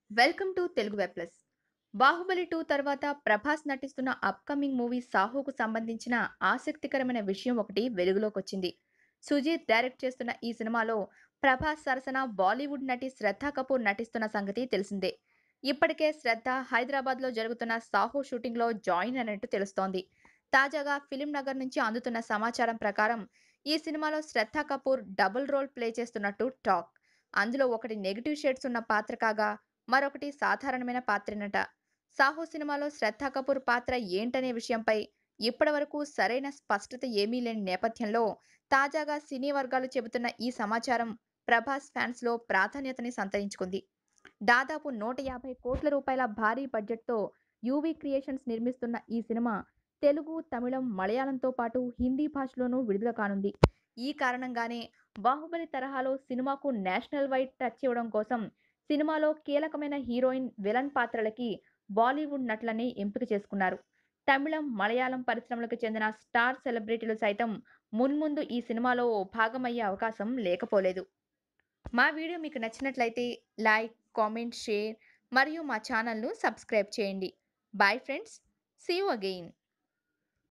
welcome to Telugu web plus Baahubali two తర్వాత ప్రభాస్ నటిస్తున్న upcoming movie సాహోకు సంబంధించిన ఆసక్తికరమైన విషయం ఒకటి వెలుగులోకి వచ్చింది సుజీత్ డైరెక్ట్ చేస్తున్న ఈ సినిమాలో ప్రభాస్ సరసన బాలీవుడ్ నటి శ్రద్ధా కపూర్ నటిస్తున్న సంగతి తెలిసిందే ఇప్పటికే శ్రద్ధ హైదరాబాద్లో జరుగుతున్న సాహో షూటింగ్లో జాయిన్ అయినట్టు తెలుస్తోంది తాజాగా ఫిలిం నగర్ నుంచి అందుతున్న సమాచారం ప్రకారం ఈ సినిమాలో Shraddha Kapoor double role play చేస్తున్నట్టు టాక్ అందులో ఒకటి నెగిటివ్ షేడ్స్ ఉన్న పాత్ర కాగా మరొకటి సాధారణమైన పాత్రనట సాహో సినిమాలో శ్రద్ధా కపూర్ పాత్ర ఏంటనే విషయంపై ఇప్పటివరకు సరైన స్పష్టత ఏమీ లేని నేపథ్యంలో తాజాగా సినీ వర్గాలు చెబుతున్న ఈ సమాచారం ప్రభాస్ ఫ్యాన్స్లో ప్రాధాన్యతని సంతరించుకుంది దాదాపు నూట యాభై కోట్ల రూపాయల భారీ బడ్జెట్తో యూవీ క్రియేషన్స్ నిర్మిస్తున్న ఈ సినిమా తెలుగు తమిళం మలయాళంతో పాటు హిందీ భాషలోనూ విడుదల కానుంది ఈ కారణంగానే బాహుబలి తరహాలో సినిమాకు నేషనల్ వైడ్ టచ్ ఇవ్వడం కోసం సినిమాలో కీలకమైన హీరోయిన్ విలన్ పాత్రలకి బాలీవుడ్ నటులని ఎంపిక చేసుకున్నారు తమిళం మలయాళం పరిశ్రమలకు చెందిన స్టార్ సెలబ్రిటీలు సైతం మున్ముందు ఈ సినిమాలో ఓ భాగమయ్యే అవకాశం లేకపోలేదు మా వీడియో మీకు నచ్చినట్లయితే లైక్ కామెంట్ షేర్ మరియు మా ఛానల్ను సబ్స్క్రైబ్ చేయండి bye friends see you again